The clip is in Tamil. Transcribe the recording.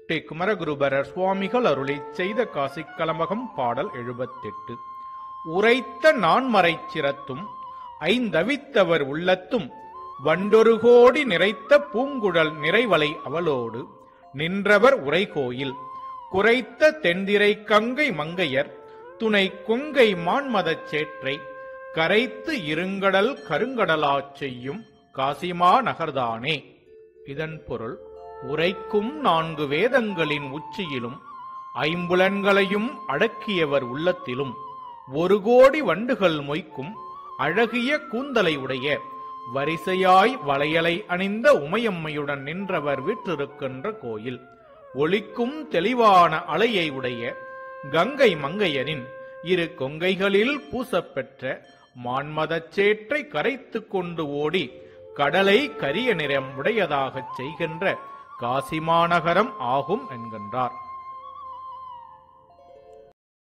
டி குமரகுருபரர் சுவாமிகள் அருளிச் செய்த காசி கலமகம் பாடல் எழுபத்தெட்டு உரைத்த நான்மறைச் சிரத்தும் ஐந்தவித்தவர் உள்ளத்தும் வண்டொரு கோடி நிறைத்த பூங்குழல் நிறைவலை அவளோடு நின்றவர் உரைகோயில் குறைத்த தென்திரை கங்கை மங்கையர் துணை கொங்கை மான்மதச் சேற்றை கரைத்து இருங்கடல் கருங்கடலாச் செய்யும் காசிமா நகர்தானே இதன் பொருள் உரைக்கும் நான்கு வேதங்களின் உச்சியிலும் ஐம்புலன்களையும் அடக்கியவர் உள்ளத்திலும் ஒரு கோடி வண்டுகள் மொய்க்கும் அழகிய கூந்தலை உடைய வரிசையாய் வளையலை அணிந்த உமையம்மையுடன் நின்றவர் வீற்றிருக்கின்ற கோயில் ஒளிக்கும் தெளிவான அலையை உடைய கங்கை மங்கையரின் இரு கொங்கைகளில் பூசப்பெற்ற மான்மதச் சேற்றை கரைத்துக் கொண்டு ஓடி கடலை கரிய நிறம் உடையதாகச் செய்கின்ற காசிமாநகரம் ஆகும் என்கின்றார்